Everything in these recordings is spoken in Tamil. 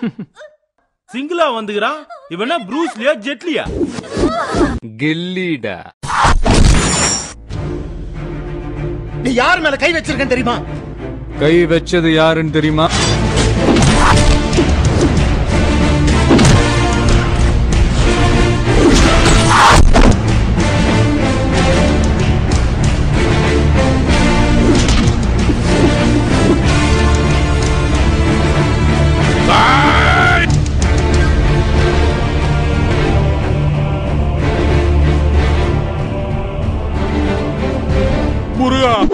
சிங்கிளா வந்துக்கிறான் இவனா ப்ரூஸ்லியா ஜெட்லியா கில்லிடா நீ யார் மேல கை வச்சிருக்கேன்னு தெரியுமா கை வச்சது யாருன்னு தெரியுமா முருகா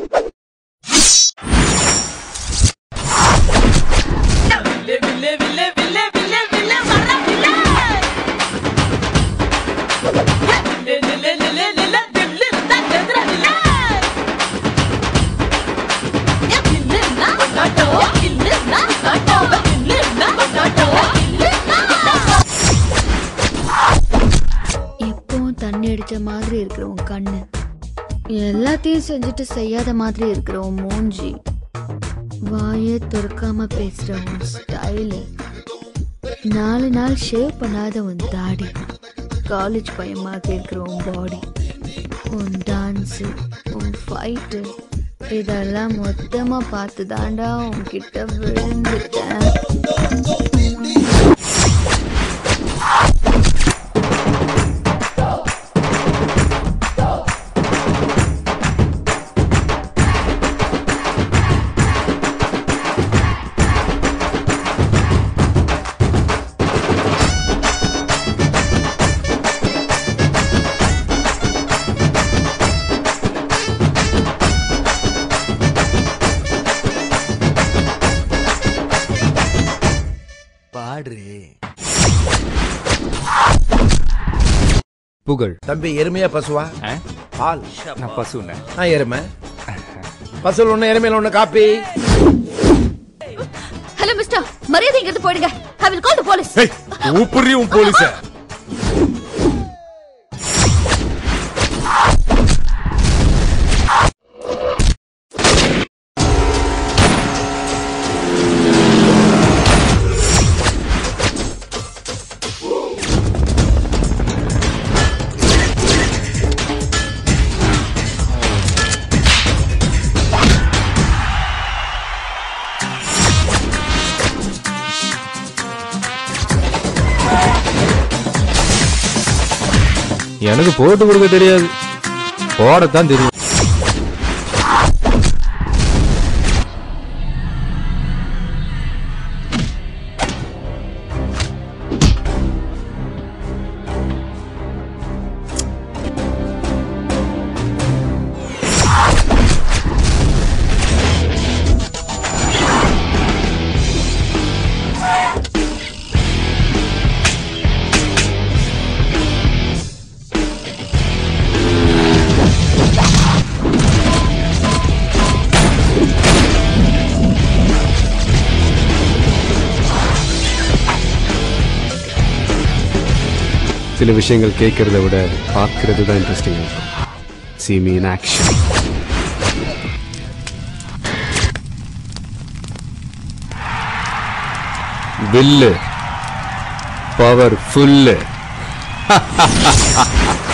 எப்பவும் தண்ணி அடிச்ச மாதிரி இருக்கிற உன் கண்ணு எல்லாத்தையும் செஞ்சுட்டு செய்யாத மாதிரி இருக்கிற உன் மூஞ்சி வாயே துறக்காம பேசுற உன் ஸ்டைலு நாலு நாள் ஷேவ் பண்ணாத உன் தாடி காலேஜ் பையன் மாதிரி இருக்கிற உன் பாடி உன் டான்ஸு உன் ஃபைட்டு இதெல்லாம் மொத்தமா பார்த்து தாண்டா உன்கிட்ட விழுந்துட்டேன் பாடுறே புகழ் தம்பி எருமையா பசுவா ஆ? பால் நான் பசுன நான் எருமை பசுல ஒண்ணு எருமையில ஒண்ணு காப்பி ஹலோ மிஸ்டர் மரியாதை இங்கிருந்து போயிடுங்க I will call the police ஊப்புறி உன் போலீஸ எனக்கு போட்டு கொடுக்க தெரியாது போடத்தான் தெரியும் சில விஷயங்கள் கேட்கறத விட பார்க்கறது தான் இன்ட்ரெஸ்டிங் இருக்கும் see me in action வில்லு பவர் ஃபுல்லு